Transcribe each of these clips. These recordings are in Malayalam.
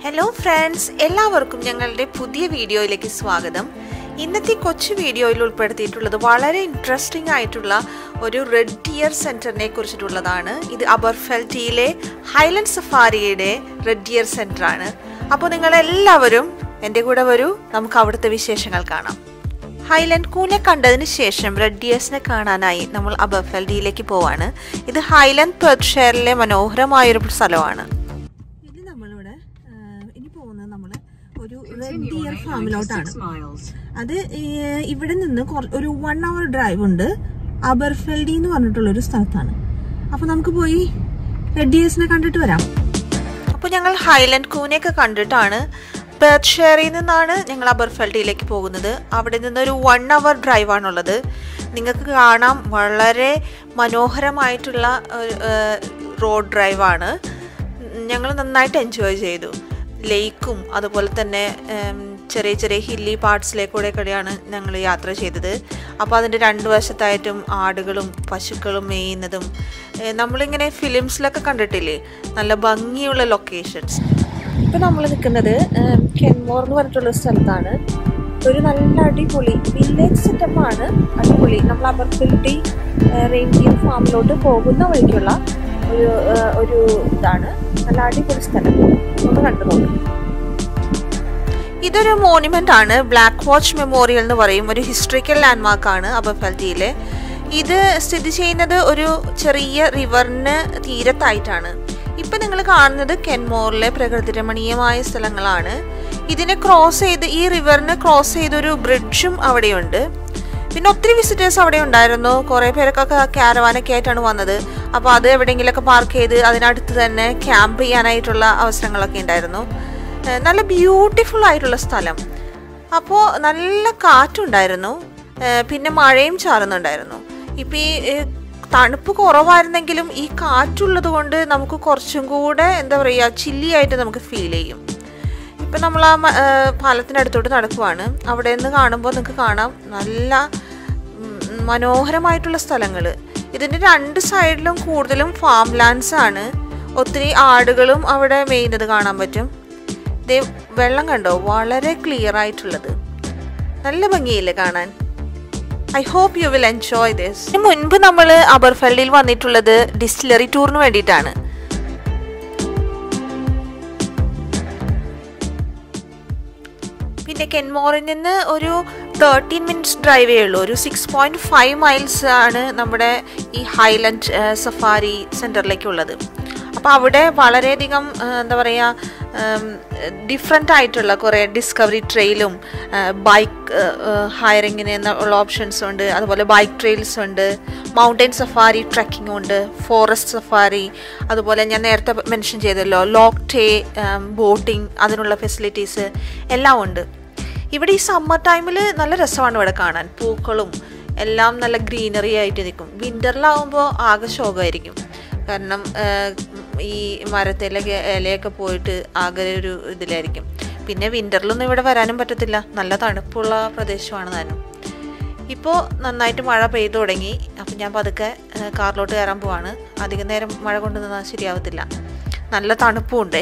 ഹലോ ഫ്രണ്ട്സ് എല്ലാവർക്കും ഞങ്ങളുടെ പുതിയ വീഡിയോയിലേക്ക് സ്വാഗതം ഇന്നത്തെ കൊച്ചു വീഡിയോയിൽ ഉൾപ്പെടുത്തിയിട്ടുള്ളത് വളരെ ഇൻട്രസ്റ്റിംഗ് ആയിട്ടുള്ള ഒരു റെഡ് ഡിയർ സെൻറ്ററിനെ കുറിച്ചിട്ടുള്ളതാണ് ഇത് അബർഫെൽറ്റിയിലെ ഹൈലൻഡ് സഫാരിയുടെ റെഡ് ഡിയർ സെൻറ്റർ ആണ് അപ്പോൾ നിങ്ങളെല്ലാവരും എൻ്റെ കൂടെ വരൂ നമുക്ക് അവിടുത്തെ വിശേഷങ്ങൾ കാണാം ഹൈലൻഡ് കൂനെ കണ്ടതിന് ശേഷം റെഡ് ഡിയേഴ്സിനെ കാണാനായി നമ്മൾ അബർഫെൽറ്റിയിലേക്ക് പോവാണ് ഇത് ഹൈലൻഡ് പെർട്ട്ഷെയറിലെ മനോഹരമായൊരു സ്ഥലമാണ് ഇത് നമ്മളിവിടെ ആ, ഇനി പോകുന്നത് നമ്മൾ ഒരു റെഡ് ഡിയർ ഫാമിലോട്ടാണ് അത് ഈ- ഇവിടെ നിന്ന് കുറ- ഒരു വൺ അവർ ഡ്രൈവ് ഉണ്ട് അബർഫെൽഡി എന്ന് പറഞ്ഞിട്ടുള്ള ഒരു സ്ഥലത്താണ് അപ്പൊ നമുക്ക് പോയി റെഡ് ഡിയേഴ്സിനെ കണ്ടിട്ട് വരാം അപ്പോൾ ഞങ്ങൾ ഹൈലൻഡ് കൂനെയൊക്കെ കണ്ടിട്ടാണ് പെർട്ട്ഷെയറിൽ നിന്നാണ് ഞങ്ങൾ അബർഫെൽറ്റിയിലേക്ക് പോകുന്നത് അവിടെ നിന്നൊരു വൺ അവർ ഡ്രൈവാണുള്ളത് നിങ്ങൾക്ക് കാണാം വളരെ മനോഹരമായിട്ടുള്ള റോഡ് ഡ്രൈവാണ് ഞങ്ങൾ നന്നായിട്ട് എൻജോയ് ചെയ്തു ലേക്കും അതുപോലെ തന്നെ ഉം, ചെറിയ ചെറിയ ഹില്ലി പാർട്സിലേക്കൂടെയൊക്കെയാണ് ഞങ്ങൾ യാത്ര ചെയ്തത് അപ്പോൾ അതിൻ്റെ രണ്ട് വശത്തായിട്ടും ആടുകളും പശുക്കളും മേയുന്നതും ഏ, നമ്മളിങ്ങനെ ഫിലിംസിലൊക്കെ കണ്ടിട്ടില്ലേ നല്ല ഭംഗിയുള്ള ലൊക്കേഷൻസ് ഇപ്പോൾ നമ്മൾ നിൽക്കുന്നത് കെൻമോർ എന്ന് പറഞ്ഞിട്ടുള്ള സ്ഥലത്താണ് ഒരു നല്ല അടിപൊളി വില്ലേജ് സെറ്റപ്പാണ് അടിപൊളി നമ്മൾ അബർഫിൽറ്റി റെയിൻഡിയർ ഫാമിലോട്ട് പോകുന്ന വഴിക്കുള്ള ഒരു ആ, ഒരു ഇതാണ് നല്ല അടിപൊളി സ്ഥലം ഒന്ന് കണ്ടു നോക്കാം ഇതൊരു മോണ്യുമെന്റ് ആണ് ബ്ലാക്ക് വാച്ച് മെമ്മോറിയൽ എന്ന് പറയും ഒരു ഹിസ്റ്ററിക്കൽ ലാൻഡ്മാർക്ക് ആണ് അബർഫൽറ്റിയിലെ ഇത് സ്ഥിതി ചെയ്യുന്നത് ഒരു ചെറിയ റിവറിന് തീരത്തായിട്ടാണ് ഇപ്പം നിങ്ങൾ കാണുന്നത് കെൻമോറിലെ പ്രകൃതിരമണീയമായ സ്ഥലങ്ങളാണ് ഇതിനെ ക്രോസ് ചെയ്ത് ഈ റിവറിനെ ക്രോസ് ചെയ്തൊരു ബ്രിഡ്ജും അവിടെയുണ്ട് പിന്നെ ഒത്തിരി വിസിറ്റേഴ്സ് അവിടെ ഉണ്ടായിരുന്നു കുറേ പേരൊക്കെ ക്യാരവാനൊക്കെ ആയിട്ടാണ് വന്നത് അപ്പോൾ അത് എവിടെയെങ്കിലുമൊക്കെ പാർക്ക് ചെയ്ത് അതിനടുത്ത് തന്നെ ക്യാമ്പ് ചെയ്യാനായിട്ടുള്ള അവസരങ്ങളൊക്കെ ഉണ്ടായിരുന്നു ഏഹ് നല്ല ബ്യൂട്ടിഫുൾ ആയിട്ടുള്ള സ്ഥലം അപ്പോൾ നല്ല കാറ്റുണ്ടായിരുന്നു ഏഹ് പിന്നെ മഴയും ചാറുന്നുണ്ടായിരുന്നു ഇപ്പം ഈ ഏഹ് തണുപ്പ് കുറവായിരുന്നെങ്കിലും ഈ കാറ്റുള്ളത് കൊണ്ട് നമുക്ക് കുറച്ചും കൂടെ എന്താ പറയുക ചില്ലി ആയിട്ട് നമുക്ക് ഫീൽ ചെയ്യും ഇപ്പം നമ്മൾ ആ മ- ഏഹ് പാലത്തിൻ്റെ അടുത്തോട്ട് നടക്കുവാണ് അവിടെ നിന്ന് കാണുമ്പോൾ നിങ്ങൾക്ക് കാണാം നല്ല ഉം, മനോഹരമായിട്ടുള്ള സ്ഥലങ്ങൾ ഇതിൻ്റെ രണ്ട് സൈഡിലും കൂടുതലും ഫാം ലാൻഡ്സ് ആണ് ഒത്തിരി ആടുകളും അവിടെ മേയുന്നത് കാണാൻ പറ്റും ദേ വെള്ളം കണ്ടോ വളരെ ക്ലിയർ ആയിട്ടുള്ളത് നല്ല ഭംഗിയില്ലേ കാണാൻ I hope you will enjoy this ഇതിന് മുൻപ് നമ്മൾ അബർഫെല്ലിൽ വന്നിട്ടുള്ളത് ഡിസ്റ്റിലറി ടൂറിന് വേണ്ടിയിട്ടാണ് പിന്നെ കെൻമോറിൽ നിന്ന് ഒരു തേർട്ടീൻ മിനിറ്റ്സ് ഡ്രൈവേ ഉള്ളൂ ഒരു സിക്സ് പോയിൻറ്റ് ഫൈവ് മൈൽസ് ആണ് നമ്മുടെ ഈ ഹൈലൻഡ് സഫാരി സെൻറ്ററിലേക്കുള്ളത് അപ്പോൾ അവിടെ വളരെയധികം ആ, എന്താ പറയുക ഡിഫറെൻ്റ് ആയിട്ടുള്ള കുറേ ഡിസ്കവറി ട്രെയിലും ബൈക്ക് ഹയറിങ്ങിന് ഉള്ള ഓപ്ഷൻസ് ഉണ്ട് അതുപോലെ ബൈക്ക് ട്രെയിൽസ് ഉണ്ട് മൗണ്ടൻ സഫാരി ട്രക്കിംഗ് ഉണ്ട് ഫോറസ്റ്റ് സഫാരി അതുപോലെ ഞാൻ നേരത്തെ മെൻഷൻ ചെയ്തല്ലോ ലോക്ക് ടേ ബോട്ടിംഗ് അതിനുള്ള ഫെസിലിറ്റീസ് എല്ലാം ഉണ്ട് ഇവിടെ ഈ സമ്മർ ടൈമിൽ നല്ല രസമാണ് ഇവിടെ കാണാൻ പൂക്കളും എല്ലാം നല്ല ഗ്രീനറി ആയിട്ട് നിൽക്കും വിൻ്ററിലാവുമ്പോൾ ആകെ ശോകമായിരിക്കും കാരണം ആ, ഈ മരത്തിലൊക്കെ ഇലയൊക്കെ പോയിട്ട് ആകെ ഒരു ഇതിലായിരിക്കും പിന്നെ വിൻ്ററിലൊന്നും ഇവിടെ വരാനും പറ്റത്തില്ല നല്ല തണുപ്പുള്ള പ്രദേശമാണ് താനും ഇപ്പോൾ നന്നായിട്ട് മഴ പെയ്തു തുടങ്ങി അപ്പം ഞാൻ പതുക്കെ ആ, കാറിലോട്ട് കയറാൻ പോവാണ് അധികം നേരം മഴ കൊണ്ട് നിന്നാൽ ശരിയാവത്തില്ല നല്ല തണുപ്പും ഉണ്ടേ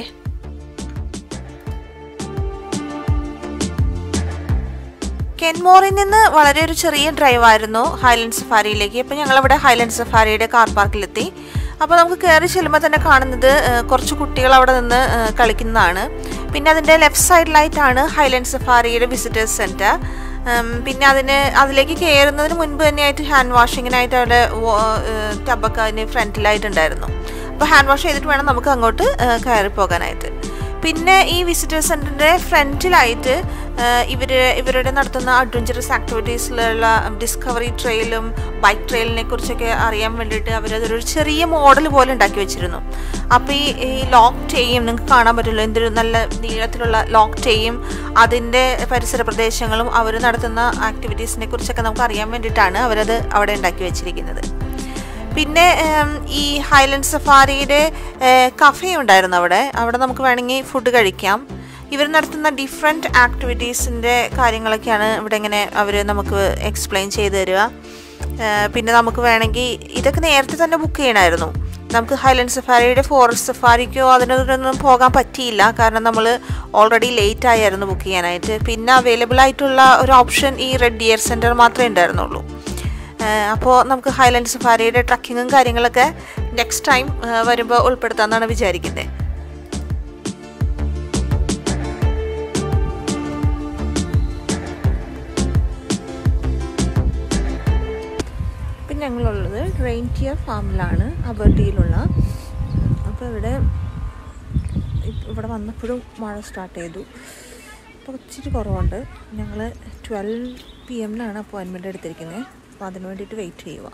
കെൻമോറിൽ നിന്ന് വളരെ ഒരു ചെറിയ ഡ്രൈവ് ആയിരുന്നു ഹൈലൻഡ് സഫാരിയിലേക്ക് അപ്പോൾ ഞങ്ങളവിടെ ഹൈലൻഡ് സഫാരിയുടെ കാർ പാർക്കിലെത്തി അപ്പോൾ നമുക്ക് കയറി ചെല്ലുമ്പോൾ തന്നെ കാണുന്നത് ആ, കുറച്ച് കുട്ടികൾ അവിടെ നിന്ന് ആ, കളിക്കുന്നതാണ് പിന്നെ അതിൻ്റെ ലെഫ്റ്റ് സൈഡിലായിട്ടാണ് ഹൈലൻഡ് സഫാരിയുടെ വിസിറ്റേഴ്സ് സെൻറ്റർ പിന്നെ അതിന് അതിലേക്ക് കയറുന്നതിന് മുൻപ് തന്നെയായിട്ട് ഹാൻഡ് വാഷിങ്ങിനായിട്ട് അവിടെ ടബൊക്കെ അതിന് ഫ്രണ്ടിലായിട്ടുണ്ടായിരുന്നു അപ്പോൾ ഹാൻഡ് വാഷ് ചെയ്തിട്ട് വേണം നമുക്ക് അങ്ങോട്ട് ആ, കയറി പോകാനായിട്ട് പിന്നെ ഈ വിസിറ്റേഴ്സ് സെൻറ്ററിൻ്റെ ഫ്രണ്ടിലായിട്ട് ഇവർ ഇവരുടെ നടത്തുന്ന അഡ്വഞ്ചറസ് ആക്ടിവിറ്റീസിലുള്ള ഡിസ്കവറി ട്രെയിലും ബൈക്ക് ട്രെയിലിനെ കുറിച്ചൊക്കെ അറിയാൻ വേണ്ടിയിട്ട് അവരതൊരു ചെറിയ മോഡൽ പോലെ ഉണ്ടാക്കി വെച്ചിരുന്നു അപ്പോൾ ഈ ഈ ലോക്ക് ചെയ്യും നിങ്ങൾക്ക് കാണാൻ പറ്റുമല്ലോ എന്തൊരു നല്ല നീളത്തിലുള്ള ലോക്ക് ചെയ്യും അതിൻ്റെ പരിസര പ്രദേശങ്ങളും അവർ നടത്തുന്ന ആക്ടിവിറ്റീസിനെ കുറിച്ചൊക്കെ നമുക്ക് അറിയാൻ വേണ്ടിയിട്ടാണ് അവരത് അവിടെ ഉണ്ടാക്കി വെച്ചിരിക്കുന്നത് പിന്നെ ഉം, ഈ ഹൈലൻഡ് സഫാരിയുടെ കഫേ ഉണ്ടായിരുന്നു അവിടെ അവിടെ നമുക്ക് വേണമെങ്കിൽ ഫുഡ് കഴിക്കാം ഇവർ നടത്തുന്ന ഡിഫറെൻറ്റ് ആക്ടിവിറ്റീസിൻ്റെ കാര്യങ്ങളൊക്കെയാണ് ഇവിടെ ഇങ്ങനെ അവർ നമുക്ക് എക്സ്പ്ലെയിൻ ചെയ്ത് തരിക ഏഹ് പിന്നെ നമുക്ക് വേണമെങ്കിൽ ഇതൊക്കെ നേരത്തെ തന്നെ ബുക്ക് ചെയ്യണമായിരുന്നു നമുക്ക് ഹൈലൻഡ് സഫാരിയുടെ ഫോറസ്റ്റ് സഫാരിക്കോ അതിനൊന്നും പോകാൻ പറ്റിയില്ല കാരണം നമ്മൾ ഓൾറെഡി ലേറ്റ് ആയിരുന്നു ബുക്ക് ചെയ്യാനായിട്ട് പിന്നെ അവൈലബിൾ ആയിട്ടുള്ള ഒരു ഓപ്ഷൻ ഈ റെഡ് ഡിയർ സെൻറ്റർ മാത്രമേ ഉണ്ടായിരുന്നുള്ളൂ അപ്പോൾ നമുക്ക് ഹൈലൻഡ് സഫാരിയുടെ ട്രക്കിങ്ങും കാര്യങ്ങളൊക്കെ നെക്സ്റ്റ് ടൈം വരുമ്പോൾ ഉൾപ്പെടുത്താമെന്നാണ് വിചാരിക്കുന്നത് ഇപ്പം ഞങ്ങളുള്ളത് റെയിൻറ്റിയർ ഫാമിലാണ് അബർട്ടിയിലുള്ള അപ്പോൾ ഇവിടെ ഇപ്പ- ഇവിടെ വന്നപ്പോഴും മഴ സ്റ്റാർട്ട് ചെയ്തു അപ്പോൾ ഇച്ചിരി കുറവുണ്ട് ഞങ്ങൾ ട്വൽവ് പി എമ്മിനാണ് അപ്പോയിൻമെൻ്റ് എടുത്തിരിക്കുന്നത് അപ്പോൾ അതിന് വേണ്ടിയിട്ട് വെയിറ്റ് ചെയ്യുക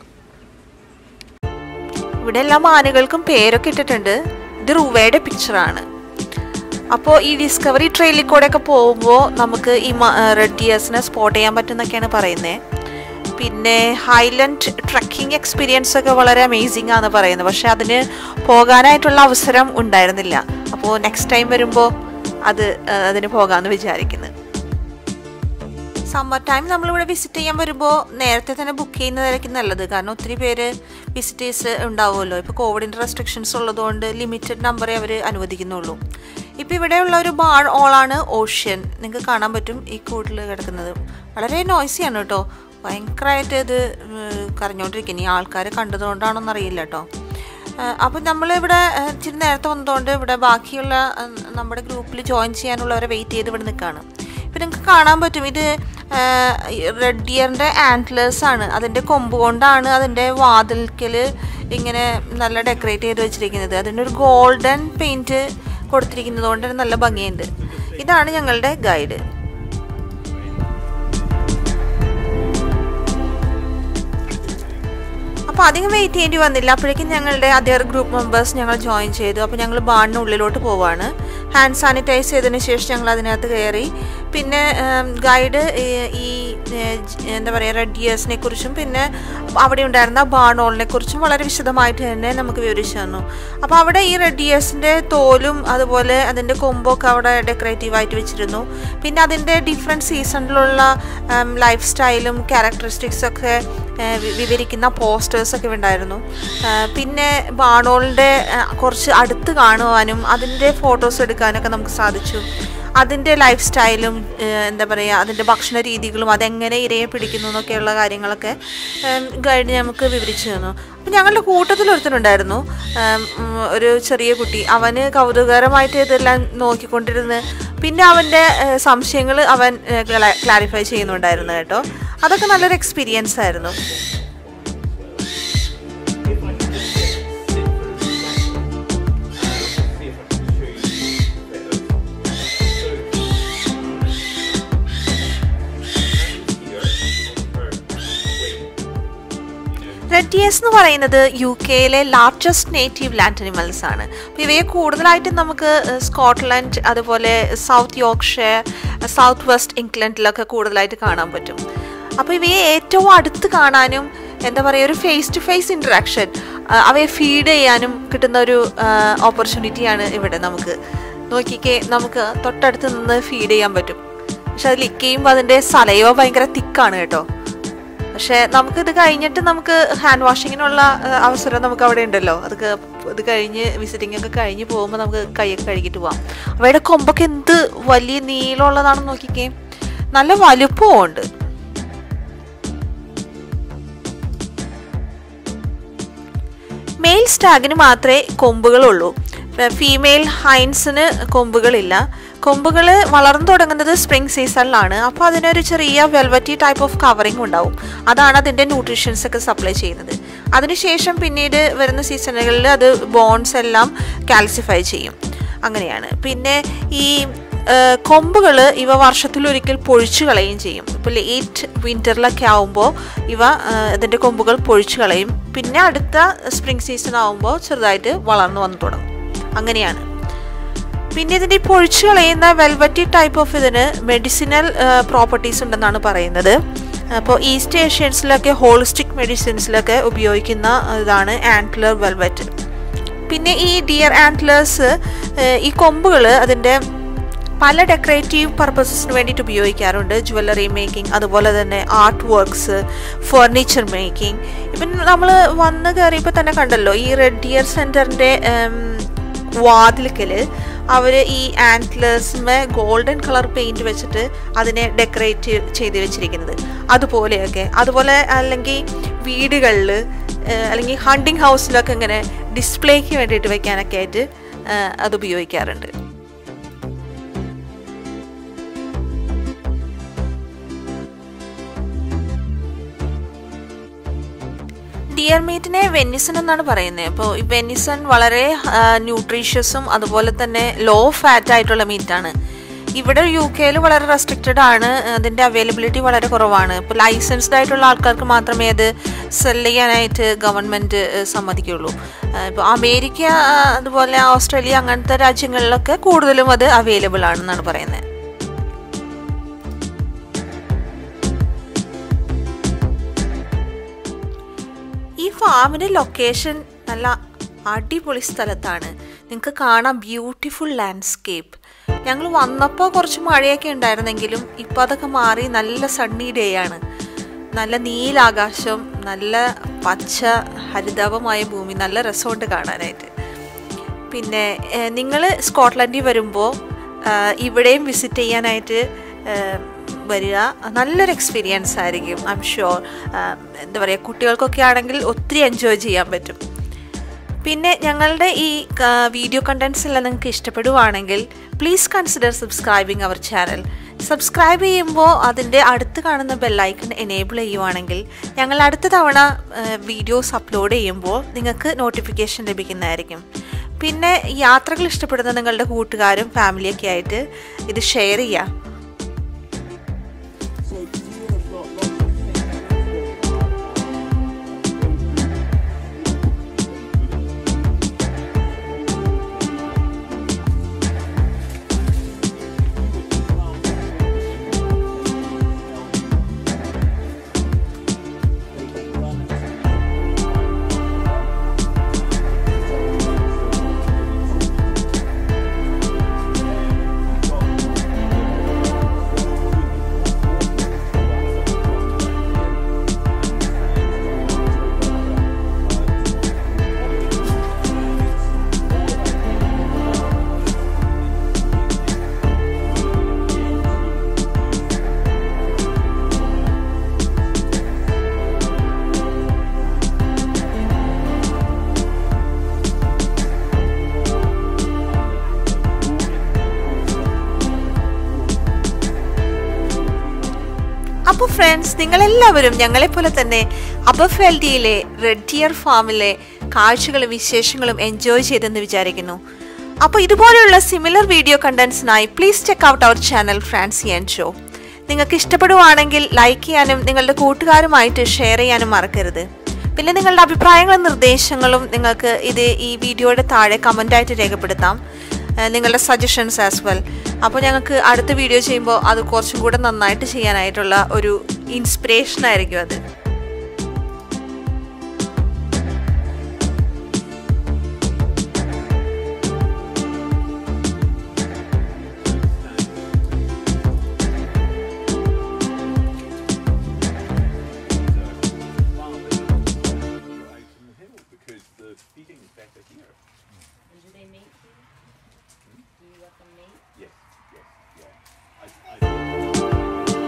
ഇവിടെ എല്ലാ മാനുകൾക്കും പേരൊക്കെ ഇട്ടിട്ടുണ്ട് ഇത് റുവയുടെ പിക്ചറാണ് അപ്പോൾ ഈ ഡിസ്കവറി ട്രെയിലിൽ കൂടെ ഒക്കെ പോകുമ്പോൾ നമുക്ക് ഈ റെഡ് ഡിയേഴ്സിനെ സ്പോട്ട് ചെയ്യാൻ പറ്റുന്നൊക്കെയാണ് പറയുന്നത് പിന്നെ ഹൈലൻഡ് ട്രക്കിംഗ് എക്സ്പീരിയൻസ് ഒക്കെ വളരെ അമേസിംഗ് ആണ് പറയുന്നത് പക്ഷെ അതിന് പോകാനായിട്ടുള്ള അവസരം ഉണ്ടായിരുന്നില്ല അപ്പോൾ നെക്സ്റ്റ് ടൈം വരുമ്പോൾ അത് ആ, അതിന് പോകാമെന്ന് വിചാരിക്കുന്നു സമ്മർ ടൈം നമ്മളിവിടെ വിസിറ്റ് ചെയ്യാൻ വരുമ്പോൾ നേരത്തെ തന്നെ ബുക്ക് ചെയ്യുന്നതായിരിക്കും നല്ലത് കാരണം ഒത്തിരി പേര് വിസിറ്റേഴ്സ് ഉണ്ടാവുമല്ലോ ഇപ്പോൾ കോവിഡിൻ്റെ റെസ്ട്രിക്ഷൻസ് ഉള്ളതുകൊണ്ട് ലിമിറ്റഡ് നമ്പറേ അവർ അനുവദിക്കുന്നുള്ളൂ ഇപ്പോൾ ഇവിടെയുള്ള ഒരു ബാർ ഓളാണ് ഓഷ്യൻ നിങ്ങൾക്ക് കാണാൻ പറ്റും ഈ കൂട്ടിൽ കിടക്കുന്നത് വളരെ നോയ്സിയാണ് കേട്ടോ ഭയങ്കരമായിട്ട് ഇത് കരഞ്ഞുകൊണ്ടിരിക്കുന്നു ഈ ആൾക്കാരെ കണ്ടതുകൊണ്ടാണോന്ന് അറിയില്ല കേട്ടോ അപ്പം നമ്മളിവിടെ ആ, ഇച്ചിരി നേരത്തെ വന്നതുകൊണ്ട് ഇവിടെ ബാക്കിയുള്ള ആ, നമ്മുടെ ഗ്രൂപ്പിൽ ജോയിൻ ചെയ്യാനുള്ളവരെ വെയിറ്റ് ചെയ്ത് ഇവിടെ നിൽക്കുകയാണ് ഇപ്പം നിങ്ങൾക്ക് കാണാൻ പറ്റും ഇത് റെഡ് ഡിയറിൻ്റെ ആൻറ്റ്ലേഴ്സ് ആണ് അതിൻ്റെ കൊമ്പ് കൊണ്ടാണ് അതിൻ്റെ വാതിൽക്കൽ ഇങ്ങനെ നല്ല ഡെക്കറേറ്റ് ചെയ്ത് വെച്ചിരിക്കുന്നത് അതിനൊരു ഗോൾഡൻ പെയിൻറ്റ് കൊടുത്തിരിക്കുന്നത് കൊണ്ട് തന്നെ നല്ല ഭംഗിയുണ്ട് ഇതാണ് ഞങ്ങളുടെ ഗൈഡ് അപ്പോൾ അധികം വെയിറ്റ് ചെയ്യേണ്ടി വന്നില്ല അപ്പോഴേക്കും ഞങ്ങളുടെ അതർ ഗ്രൂപ്പ് മെമ്പേഴ്സ് ഞങ്ങൾ ജോയിൻ ചെയ്തു അപ്പോൾ ഞങ്ങൾ ബാണിന് ഉള്ളിലോട്ട് പോവാണ് ഹാൻഡ് സാനിറ്റൈസ് ചെയ്തതിന് ശേഷം ഞങ്ങൾ അതിനകത്ത് കയറി പിന്നെ ഗൈഡ് ഈ ഏഹ്, ജ്- എന്താ പറയുക റെഡ് ഡിയേഴ്സിനെ കുറിച്ചും പിന്നെ അവിടെ ഉണ്ടായിരുന്ന ബാണോളിനെ കുറിച്ചും വളരെ വിശദമായിട്ട് തന്നെ നമുക്ക് വിവരിച്ചു തന്നു അപ്പോൾ അവിടെ ഈ റെഡ് ഡിയേഴ്സിൻ്റെ തോലും അതുപോലെ അതിൻ്റെ കൊമ്പൊക്കെ അവിടെ ഡെക്കറേറ്റീവ് ആയിട്ട് വെച്ചിരുന്നു പിന്നെ അതിൻ്റെ ഡിഫറെൻറ്റ് സീസണിലുള്ള ലൈഫ് സ്റ്റൈലും ക്യാരക്ടറിസ്റ്റിക്സ് ഒക്കെ ഏഹ്, വി- വിവരിക്കുന്ന പോസ്റ്റേഴ്സ് ഒക്കെ ഉണ്ടായിരുന്നു ഏഹ്, പിന്നെ ബാണോളിൻ്റെ ഏഹ്, കുറച്ച് അടുത്ത് കാണുവാനും അതിൻ്റെ ഫോട്ടോസ് എടുക്കാനൊക്കെ നമുക്ക് സാധിച്ചു അതിൻ്റെ ലൈഫ് സ്റ്റൈലും ഏഹ്, എന്താ പറയുക അതിൻ്റെ ഭക്ഷണ രീതികളും അതെങ്ങനെ ഇരയെ പിടിക്കുന്നു എന്നൊക്കെയുള്ള കാര്യങ്ങളൊക്കെ ഗൈഡ് നമുക്ക് വിവരിച്ചു തന്നു അപ്പം ഞങ്ങളുടെ കൂട്ടത്തിൽ ഒരുത്തനുണ്ടായിരുന്നു ഏം, ഉം, ഒരു ചെറിയ കുട്ടി അവന് കൗതുകകരമായിട്ട് ഇതെല്ലാം നോക്കിക്കൊണ്ടിരുന്ന് പിന്നെ അവൻ്റെ സംശയങ്ങൾ അവൻ ക്ലാരിഫൈ ചെയ്യുന്നുണ്ടായിരുന്നു കേട്ടോ അതൊക്കെ നല്ലൊരു എക്സ്പീരിയൻസ് ആയിരുന്നു റെഡിയസ് എന്ന് പറയുന്നത് യു കെയിലെ ലാർജസ്റ്റ് നേറ്റീവ് ലാൻഡ് അനിമൽസ് ആണ് അപ്പോൾ ഇവയെ കൂടുതലായിട്ടും നമുക്ക് ഏഹ്, സ്കോട്ട്ലൻഡ് അതുപോലെ സൗത്ത് യോർക്ക്ഷയർ സൗത്ത് വെസ്റ്റ് ഇംഗ്ലണ്ടിലൊക്കെ കൂടുതലായിട്ട് കാണാൻ പറ്റും അപ്പോൾ ഇവയെ ഏറ്റവും അടുത്ത് കാണാനും എന്താ പറയുക ഒരു ഫേസ് ടു ഫേസ് ഇൻട്രാക്ഷൻ അവയെ ഫീഡ് ചെയ്യാനും കിട്ടുന്ന ഒരു ഓപ്പർച്യൂണിറ്റിയാണ് ഇവിടെ നമുക്ക് നോക്കിക്കേ നമുക്ക് തൊട്ടടുത്ത് നിന്ന് ഫീഡ് ചെയ്യാൻ പറ്റും പക്ഷെ അതിൽ ഇക്കയുമ്പോൾ അതിൻ്റെ സലയോ ഭയങ്കര തിക്കാണ് കേട്ടോ പക്ഷെ നമുക്കിത് കഴിഞ്ഞിട്ട് നമുക്ക് ഹാൻഡ് വാഷിങ്ങിനുള്ള ഏഹ്, അവസരം നമുക്ക് അവിടെ ഉണ്ടല്ലോ അതൊക്കെ ഇത് കഴിഞ്ഞ് വിസിറ്റിംഗ് ഒക്കെ കഴിഞ്ഞ് പോകുമ്പോൾ നമുക്ക് കൈയൊക്കെ കഴുകിയിട്ട് പോവാം അവയുടെ കൊമ്പൊക്കെ എന്ത് വലിയ നീളമുള്ളതാണെന്ന് നോക്കിക്കേ നല്ല വലുപ്പവും ഉണ്ട് മെയിൽ സ്റ്റാഗിന് മാത്രമേ കൊമ്പുകളുള്ളൂ ഫീമെയിൽ ഹൈൻസിന് കൊമ്പുകളില്ല കൊമ്പുകൾ വളർന്നു തുടങ്ങുന്നത് സ്പ്രിംഗ് സീസണിലാണ് അപ്പോൾ അതിനൊരു ചെറിയ വെൽവറ്റി ടൈപ്പ് ഓഫ് കവറിങ് ഉണ്ടാവും അതാണ് അതിൻ്റെ ന്യൂട്രീഷൻസ് ഒക്കെ സപ്ലൈ ചെയ്യുന്നത് അതിനുശേഷം പിന്നീട് വരുന്ന സീസണുകളിൽ അത് ബോൺസ് എല്ലാം കാൽസിഫൈ ചെയ്യും അങ്ങനെയാണ് പിന്നെ ഈ കൊമ്പുകൾ ഇവ വർഷത്തിലൊരിക്കൽ പൊഴിച്ചു കളയുകയും ചെയ്യും ഇപ്പോൾ ലേറ്റ് വിൻ്ററിലൊക്കെ ആവുമ്പോൾ ഇവ ആ, ഇതിൻ്റെ കൊമ്പുകൾ പൊഴിച്ചു കളയും പിന്നെ അടുത്ത സ്പ്രിംഗ് സീസൺ ആവുമ്പോൾ ചെറുതായിട്ട് വളർന്നു വന്നു തുടങ്ങും അങ്ങനെയാണ് പിന്നെ ഇതിൻ്റെ ഈ പൊഴിച്ചു കളയുന്ന വെൽവറ്റി ടൈപ്പ് ഓഫ് ഇതിന് മെഡിസിനൽ പ്രോപ്പർട്ടീസ് ഉണ്ടെന്നാണ് പറയുന്നത് അപ്പോൾ ഈസ്റ്റ് ഏഷ്യൻസിലൊക്കെ ഹോളിസ്റ്റിക് മെഡിസിൻസിലൊക്കെ ഉപയോഗിക്കുന്ന ഇതാണ് ആൻറ്റ്ലർ വെൽവെറ്റ് പിന്നെ ഈ ഡിയർ ആൻറ്റ്ലേഴ്സ് ഈ കൊമ്പുകൾ അതിൻ്റെ പല ഡെക്കറേറ്റീവ് പർപ്പസസിന് വേണ്ടിയിട്ട് ഉപയോഗിക്കാറുണ്ട് ജുവല്ലറി മേക്കിംഗ് അതുപോലെ തന്നെ ആർട്ട് വർക്ക്സ് ഫർണിച്ചർ മേക്കിംഗ് ഇപ്പം നമ്മൾ വന്ന് കയറിയപ്പോൾ തന്നെ കണ്ടല്ലോ ഈ റെഡ് ഡിയർ സെൻറ്ററിൻ്റെ വാതിൽക്കൽ അവർ ഈ ആൻറ്റ്ലേഴ്സിന്മേ ഗോൾഡൻ കളർ പെയിൻറ് വെച്ചിട്ട് അതിനെ ഡെക്കറേറ്റ് ചെയ്ത് വെച്ചിരിക്കുന്നത് അതുപോലെയൊക്കെ അതുപോലെ അല്ലെങ്കിൽ വീടുകളിൽ അല്ലെങ്കിൽ ഹണ്ടിങ് ഹൗസിലൊക്കെ ഇങ്ങനെ ഡിസ്പ്ലേക്ക് വേണ്ടിയിട്ട് വെക്കാനൊക്കെ ആയിട്ട് അത് ഉപയോഗിക്കാറുണ്ട് ഡിയർ മീറ്റിനെ വെന്നിസൺ എന്നാണ് പറയുന്നത് അപ്പോൾ ഈ വെന്നിസൺ വളരെ ന്യൂട്രീഷ്യസും അതുപോലെ തന്നെ ലോ ഫാറ്റ് ആയിട്ടുള്ള മീറ്റാണ് ഇവിടെ യു കെയിൽ വളരെ റെസ്ട്രിക്റ്റഡ് ആണ് അതിൻ്റെ അവൈലബിലിറ്റി വളരെ കുറവാണ് ഇപ്പോൾ ലൈസൻസ്ഡ് ആയിട്ടുള്ള ആൾക്കാർക്ക് മാത്രമേ അത് സെല് ചെയ്യാനായിട്ട് ഗവൺമെൻറ് സമ്മതിക്കുള്ളൂ ഇപ്പോൾ അമേരിക്ക അതുപോലെ ഓസ്ട്രേലിയ അങ്ങനത്തെ രാജ്യങ്ങളിലൊക്കെ കൂടുതലും അത് അവൈലബിൾ ആണെന്നാണ് പറയുന്നത് ഈ ഫാമിൻ്റെ ലൊക്കേഷൻ നല്ല അടിപൊളി സ്ഥലത്താണ് നിങ്ങൾക്ക് കാണാം ബ്യൂട്ടിഫുൾ ലാൻഡ്സ്കേപ്പ് ഞങ്ങൾ വന്നപ്പോൾ കുറച്ച് മഴയൊക്കെ ഉണ്ടായിരുന്നെങ്കിലും ഇപ്പോൾ അതൊക്കെ മാറി നല്ല സണ്ണി ഡേ ആണ് നല്ല നീലാകാശം നല്ല പച്ച ഹരിതാപമായ ഭൂമി നല്ല രസമുണ്ട് കാണാനായിട്ട് പിന്നെ നിങ്ങൾ സ്കോട്ട്ലൻഡിൽ വരുമ്പോൾ ഇവിടെയും വിസിറ്റ് ചെയ്യാനായിട്ട് വരിക നല്ലൊരു എക്സ്പീരിയൻസ് ആയിരിക്കും ഐ എം ഷുവർ എന്താ പറയുക കുട്ടികൾക്കൊക്കെ ആണെങ്കിൽ ഒത്തിരി എൻജോയ് ചെയ്യാൻ പറ്റും പിന്നെ ഞങ്ങളുടെ ഈ വീഡിയോ കണ്ടൻസ് എല്ലാം നിങ്ങൾക്ക് ഇഷ്ടപ്പെടുവാണെങ്കിൽ please consider subscribing our channel subscribe ചെയ്യുമ്പോൾ അതിൻ്റെ അടുത്ത് കാണുന്ന ബെല്ലൈക്കൺ എനേബിൾ ചെയ്യുവാണെങ്കിൽ ഞങ്ങൾ അടുത്ത തവണ വീഡിയോസ് അപ്ലോഡ് ചെയ്യുമ്പോൾ നിങ്ങൾക്ക് നോട്ടിഫിക്കേഷൻ ലഭിക്കുന്നതായിരിക്കും പിന്നെ യാത്രകൾ ഇഷ്ടപ്പെടുന്ന നിങ്ങളുടെ കൂട്ടുകാരും ഫാമിലിയൊക്കെ ആയിട്ട് ഇത് ഷെയർ ചെയ്യുക അപ്പോൾ ഫ്രണ്ട്സ് നിങ്ങളെല്ലാവരും ഞങ്ങളെപ്പോലെ തന്നെ അബഫെൽഡിയിലെ റെഡ് ഡിയർ ഫാമിലെ കാഴ്ചകളും വിശേഷങ്ങളും എൻജോയ് ചെയ്തെന്ന് വിചാരിക്കുന്നു അപ്പോൾ ഇതുപോലെയുള്ള സിമിലർ വീഡിയോ കണ്ടൻസിനായി please check out our channel Francy and show നിങ്ങൾക്ക് ഇഷ്ടപ്പെടുവാണെങ്കിൽ ലൈക്ക് ചെയ്യാനും നിങ്ങളുടെ കൂട്ടുകാരുമായിട്ട് ഷെയർ ചെയ്യാനും മറക്കരുത് പിന്നെ നിങ്ങളുടെ അഭിപ്രായങ്ങളും നിർദ്ദേശങ്ങളും നിങ്ങൾക്ക് ഇത് ഈ വീഡിയോയുടെ താഴെ കമൻ്റായിട്ട് രേഖപ്പെടുത്താം നിങ്ങളുടെ സജഷൻസ് ആസ് വെൽ അപ്പോൾ ഞങ്ങൾക്ക് അടുത്ത വീഡിയോ ചെയ്യുമ്പോൾ അത് കുറച്ചും കൂടെ നന്നായിട്ട് ചെയ്യാനായിട്ടുള്ള ഒരു ഇൻസ്പിറേഷൻ ആയിരിക്കും അത് because the feeding is better here. And do they mate here? Do you let them mate? Yes, yes, yeah. I, I,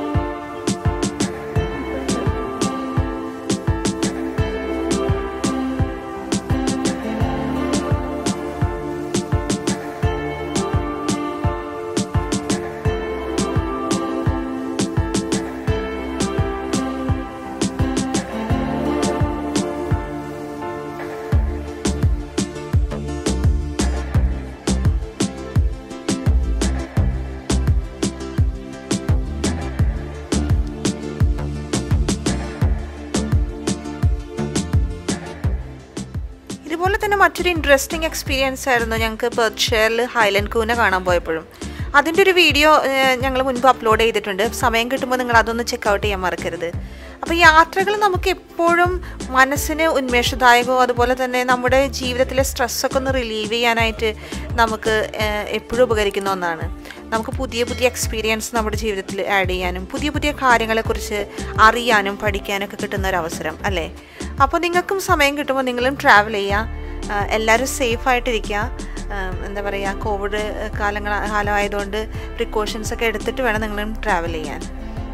ഇതുപോലെ തന്നെ മറ്റൊരു ഇൻട്രസ്റ്റിംഗ് എക്സ്പീരിയൻസ് ആയിരുന്നു ഞങ്ങൾക്ക് പെർഷെയറിൽ ഹൈലൻഡ് കൂന കാണാൻ പോയപ്പോഴും അതിൻ്റെ ഒരു വീഡിയോ ഞങ്ങൾ മുൻപ് അപ്ലോഡ് ചെയ്തിട്ടുണ്ട് സമയം കിട്ടുമ്പോൾ നിങ്ങൾ അതൊന്ന് ചെക്കൗട്ട് ചെയ്യാൻ മറക്കരുത് അപ്പോൾ യാത്രകൾ നമുക്ക് എപ്പോഴും മനസ്സിന് ഉന്മേഷദായകവും അതുപോലെ തന്നെ നമ്മുടെ ജീവിതത്തിലെ സ്ട്രെസ്സൊക്കെ ഒന്ന് റിലീവ് ചെയ്യാനായിട്ട് നമുക്ക് ഏഹ്, എപ്പോഴും ഉപകരിക്കുന്ന ഒന്നാണ് നമുക്ക് പുതിയ പുതിയ എക്സ്പീരിയൻസ് നമ്മുടെ ജീവിതത്തിൽ ആഡ് ചെയ്യാനും പുതിയ പുതിയ കാര്യങ്ങളെക്കുറിച്ച് അറിയാനും പഠിക്കാനും ഒക്കെ കിട്ടുന്ന ഒരു അവസരം അല്ലേ അപ്പോൾ നിങ്ങൾക്കും സമയം കിട്ടുമ്പോൾ നിങ്ങളും ട്രാവൽ ചെയ്യുക ആ, എല്ലാവരും സേഫായിട്ടിരിക്കുക എന്താ പറയുക കോവിഡ് കാലങ്ങൾ കാലമായതുകൊണ്ട് പ്രിക്കോഷൻസ് ഒക്കെ എടുത്തിട്ട് വേണം നിങ്ങളും ട്രാവൽ ചെയ്യാൻ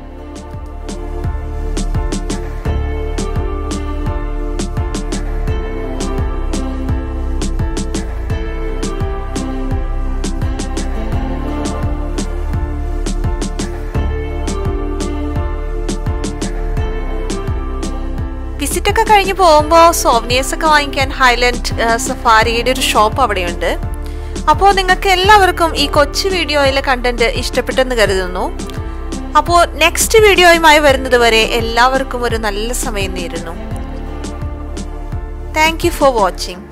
വിസിറ്റ് ഒക്കെ കഴിഞ്ഞ് പോകുമ്പോൾ സോവനിയേഴ്സ് ഒക്കെ വാങ്ങിക്കാൻ ഹൈലൻഡ് സഫാരിയുടെ ഒരു ഷോപ്പ് അവിടെയുണ്ട് അപ്പോൾ നിങ്ങൾക്ക് എല്ലാവർക്കും ഈ കൊച്ചു വീഡിയോയിലെ കണ്ടന്റ് ഇഷ്ടപ്പെട്ടെന്ന് കരുതുന്നു അപ്പോൾ നെക്സ്റ്റ് വീഡിയോയുമായി വരുന്നത് വരെ എല്ലാവർക്കും ഒരു നല്ല സമയം നേരുന്നു താങ്ക് യു ഫോർ വാച്ചിങ്